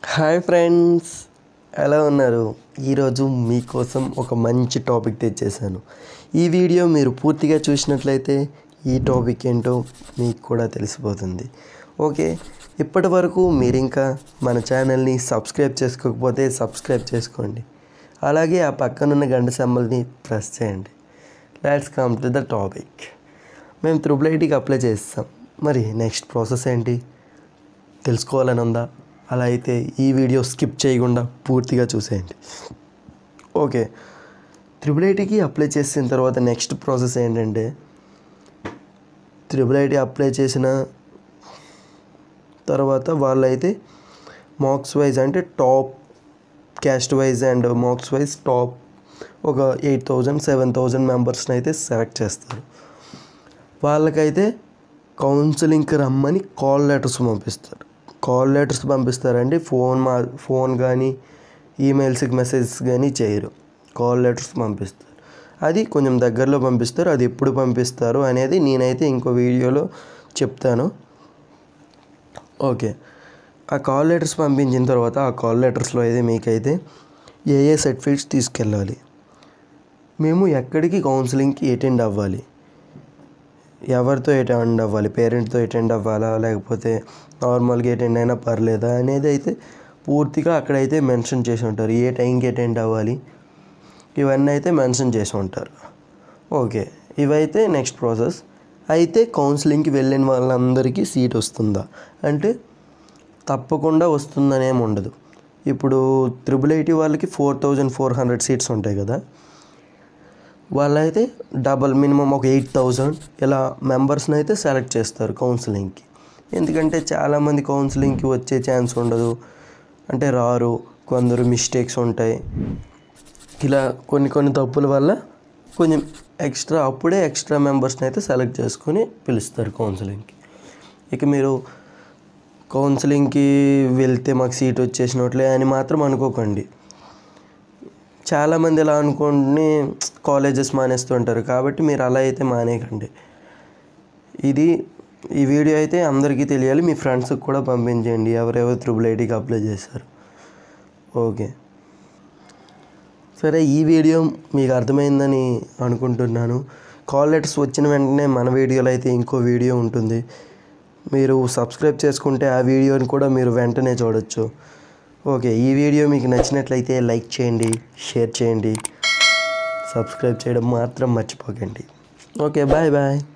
hi friends ఎలా ఉన్నారు ఈరోజు మీకోసం ఒక మంచి టాపిక్ తెచ్చేసాను ఈ వీడియో మీరు పూర్తిగా చూసినట్లయితే ఈ టాపిక్ ఏంటో మీకు కూడా తెలిసిపోతుంది ఓకే ఇప్పటి వరకు మీరు ఇంకా మన ఛానల్ని సబ్స్క్రైబ్ చేసుకోకపోతే సబ్స్క్రైబ్ చేసుకోండి అలాగే ఆ పక్కనున్న గంట సింబల్ని ప్రెస్ చేయండి let's come to the topic మేము త్రిబుల్ ఐటీకి అప్లై చేస్తాం మరి నెక్స్ట్ ప్రాసెస్ ఏంటి తెలుసుకోవాలని ఉందా అలా అయితే ఈ వీడియో స్కిప్ చేయకుండా పూర్తిగా చూసేయండి ఓకే త్రిబుల్ ఐటీకి అప్లై చేసిన తర్వాత నెక్స్ట్ ప్రాసెస్ ఏంటంటే త్రిబుల్ ఐటీ అప్లై చేసిన తర్వాత వాళ్ళైతే మార్క్స్ వైజ్ అంటే top caste wise and marks wise top ఒక ఎయిట్ థౌజండ్ సెవెన్ థౌజండ్ మెంబర్స్ని అయితే సెలెక్ట్ చేస్తారు వాళ్ళకైతే కౌన్సిలింగ్కి రమ్మని కాల్ లెటర్స్ పంపిస్తారు కాల్ లెటర్స్ పంపిస్తారండి ఫోన్ మా ఫోన్ కానీ ఈమెయిల్స్కి మెసేజెస్ కానీ చేయరు కాల్ లెటర్స్ పంపిస్తారు అది కొంచెం దగ్గరలో పంపిస్తారు అది ఎప్పుడు పంపిస్తారు అనేది నేనైతే ఇంకో వీడియోలో చెప్తాను ఓకే ఆ కాల్ లెటర్స్ పంపించిన తర్వాత ఆ కాల్ లెటర్స్లో అయితే మీకైతే ఏ ఏ సర్టిఫికేట్స్ తీసుకెళ్ళాలి మేము ఎక్కడికి కౌన్సిలింగ్కి అటెండ్ అవ్వాలి ఎవరితో అటెండ్ అవ్వాలి పేరెంట్తో అటెండ్ అవ్వాలా లేకపోతే నార్మల్గా అటెండ్ అయినా పర్లేదా అనేది అయితే పూర్తిగా అక్కడైతే మెన్షన్ చేసి ఉంటారు ఏ టైంకి అటెండ్ అవ్వాలి ఇవన్నీ అయితే మెన్షన్ చేసి ఉంటారు ఓకే ఇవైతే నెక్స్ట్ ప్రాసెస్ అయితే కౌన్సిలింగ్కి వెళ్ళిన వాళ్ళందరికీ సీట్ వస్తుందా అంటే తప్పకుండా వస్తుందనేం ఉండదు ఇప్పుడు త్రిబుల్ ఐటీ వాళ్ళకి four thousand four hundred seats ఉంటాయి కదా వాళ్ళైతే డబల్ మినిమం ఒక ఎయిట్ థౌజండ్ ఇలా మెంబర్స్ని అయితే సెలెక్ట్ చేస్తారు కౌన్సిలింగ్కి ఎందుకంటే చాలామంది కౌన్సిలింగ్కి వచ్చే ఛాన్స్ ఉండదు అంటే రారు కొందరు మిస్టేక్స్ ఉంటాయి ఇలా కొన్ని కొన్ని తప్పుల వల్ల కొంచెం ఎక్స్ట్రా అప్పుడే ఎక్స్ట్రా మెంబర్స్ని అయితే సెలెక్ట్ చేసుకొని పిలుస్తారు కౌన్సిలింగ్కి ఇక మీరు కౌన్సిలింగ్కి వెళ్తే మాకు సీట్ వచ్చేసినట్లే అని మాత్రం అనుకోకండి చాలామంది ఇలా అనుకుని కాలేజెస్ మానేస్తుంటారు కాబట్టి మీరు అలా అయితే మానేయకండి ఇది ఈ వీడియో అయితే అందరికీ తెలియాలి మీ ఫ్రెండ్స్కి కూడా పంపించండి ఎవరెవరు త్రిబుల్ ఐటీకి అప్లై చేశారు ఓకే సరే ఈ వీడియో మీకు అర్థమైందని అనుకుంటున్నాను కాల్ లెటర్స్ వచ్చిన వెంటనే మన వీడియోలో అయితే ఇంకో వీడియో ఉంటుంది మీరు సబ్స్క్రైబ్ చేసుకుంటే ఆ వీడియోని కూడా మీరు వెంటనే చూడొచ్చు ఓకే ఈ వీడియో మీకు నచ్చినట్లయితే లైక్ చేయండి షేర్ చేయండి సబ్స్క్రైబ్ చేయడం మాత్రం మర్చిపోకండి ఓకే బాయ్ బాయ్